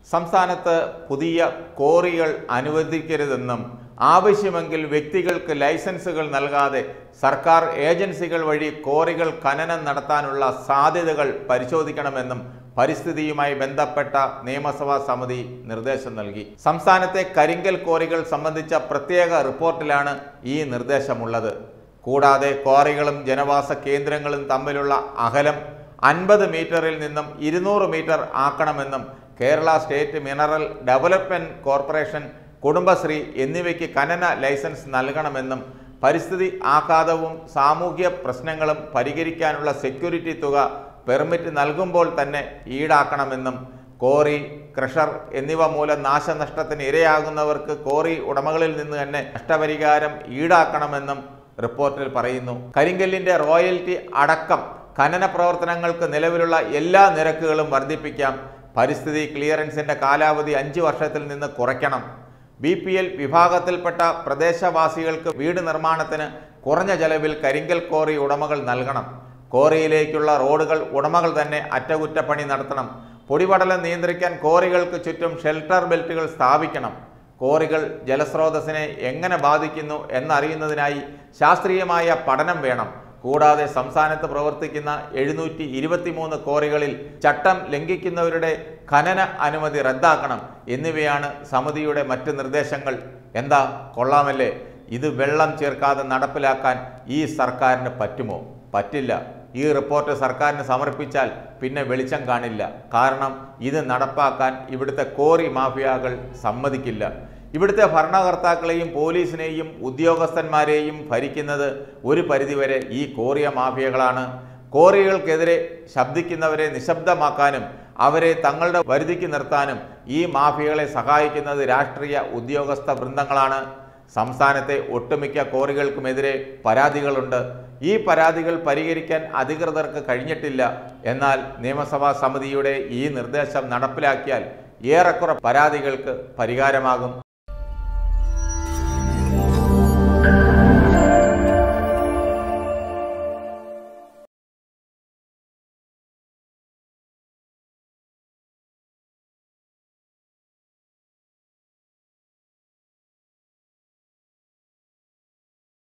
സംസ്ഥാനത്ത് പുതിയ കോറികൾ അനുവദിക്കരുതെന്നും ആവശ്യമെങ്കിൽ വ്യക്തികൾക്ക് ലൈസൻസുകൾ നൽകാതെ സർക്കാർ ഏജൻസികൾ വഴി കോറികൾ ഖനനം നടത്താനുള്ള സാധ്യതകൾ പരിശോധിക്കണമെന്നും പരിസ്ഥിതിയുമായി ബന്ധപ്പെട്ട നിയമസഭാ സമിതി നിർദ്ദേശം നൽകി സംസ്ഥാനത്തെ കരിങ്കൽ കോറികൾ സംബന്ധിച്ച പ്രത്യേക റിപ്പോർട്ടിലാണ് ഈ നിർദ്ദേശമുള്ളത് കൂടാതെ ക്വാറികളും ജനവാസ കേന്ദ്രങ്ങളും തമ്മിലുള്ള അകലം അൻപത് മീറ്ററിൽ നിന്നും ഇരുന്നൂറ് മീറ്റർ ആക്കണമെന്നും Kerala state mineral development corporation Kudumbashree എന്നിവയ്ക്ക് ഖനന ലൈസൻസ് നൽകണമെന്നും പരിസ്ഥിതി ആഘാതവും സാമൂഹ്യ പ്രശ്നങ്ങളും പരിഹരിക്കാനുള്ള സെക്യൂരിറ്റി തുക പെർമിറ്റ് നൽകുമ്പോൾ തന്നെ ഈടാക്കണമെന്നും കോറി ക്രഷർ എന്നിവ മൂലം നാശനഷ്ടത്തിന് ഇരയാകുന്നവർക്ക് കോറി ഉടമകളിൽ നിന്ന് തന്നെ നഷ്ടപരിഹാരം ഈടാക്കണമെന്നും റിപ്പോർട്ടിൽ പറയുന്നു കരിങ്കല്ലിന്റെ റോയൽറ്റി അടക്കം ഖനന പ്രവർത്തനങ്ങൾക്ക് നിലവിലുള്ള എല്ലാ നിരക്കുകളും വർദ്ധിപ്പിക്കാം പരിസ്ഥിതി ക്ലിയറൻസിന്റെ കാലാവധി അഞ്ച് വർഷത്തിൽ നിന്ന് കുറയ്ക്കണം ബി പി എൽ വിഭാഗത്തിൽപ്പെട്ട പ്രദേശവാസികൾക്ക് വീട് നിർമ്മാണത്തിന് കുറഞ്ഞ ചെലവിൽ കരിങ്കൽ കോറി ഉടമകൾ നൽകണം കോറിയിലേക്കുള്ള റോഡുകൾ ഉടമകൾ തന്നെ അറ്റകുറ്റപ്പണി നടത്തണം പൊടിപടലം നിയന്ത്രിക്കാൻ കോറികൾക്ക് ചുറ്റും ഷെൽട്ടർ ബെൽറ്റുകൾ സ്ഥാപിക്കണം കോറികൾ ജലസ്രോതസ്സിനെ എങ്ങനെ ബാധിക്കുന്നു എന്നറിയുന്നതിനായി ശാസ്ത്രീയമായ പഠനം വേണം കൂടാതെ സംസ്ഥാനത്ത് പ്രവർത്തിക്കുന്ന എഴുന്നൂറ്റി ഇരുപത്തിമൂന്ന് കോറികളിൽ ചട്ടം ലംഘിക്കുന്നവരുടെ ഖനന അനുമതി റദ്ദാക്കണം എന്നിവയാണ് സമിതിയുടെ മറ്റ് നിർദ്ദേശങ്ങൾ എന്താ കൊള്ളാമല്ലേ ഇത് വെള്ളം ചേർക്കാതെ നടപ്പിലാക്കാൻ ഈ സർക്കാരിന് പറ്റുമോ പറ്റില്ല ഈ റിപ്പോർട്ട് സർക്കാരിന് സമർപ്പിച്ചാൽ പിന്നെ വെളിച്ചം കാണില്ല കാരണം ഇത് നടപ്പാക്കാൻ ഇവിടുത്തെ കോറി മാഫിയകൾ സമ്മതിക്കില്ല ഇവിടുത്തെ ഭരണകർത്താക്കളെയും പോലീസിനെയും ഉദ്യോഗസ്ഥന്മാരെയും ഭരിക്കുന്നത് ഒരു പരിധിവരെ ഈ കോറിയ മാഫിയകളാണ് കോറികൾക്കെതിരെ ശബ്ദിക്കുന്നവരെ നിശബ്ദമാക്കാനും അവരെ തങ്ങളുടെ വരുതിക്ക് നിർത്താനും ഈ മാഫിയകളെ സഹായിക്കുന്നത് രാഷ്ട്രീയ ഉദ്യോഗസ്ഥ വൃന്ദങ്ങളാണ് സംസ്ഥാനത്തെ ഒട്ടുമിക്ക കോറികൾക്കുമെതിരെ പരാതികളുണ്ട് ഈ പരാതികൾ പരിഹരിക്കാൻ അധികൃതർക്ക് കഴിഞ്ഞിട്ടില്ല എന്നാൽ നിയമസഭാ സമിതിയുടെ ഈ നിർദ്ദേശം നടപ്പിലാക്കിയാൽ ഏറെക്കുറെ പരാതികൾക്ക് പരിഹാരമാകും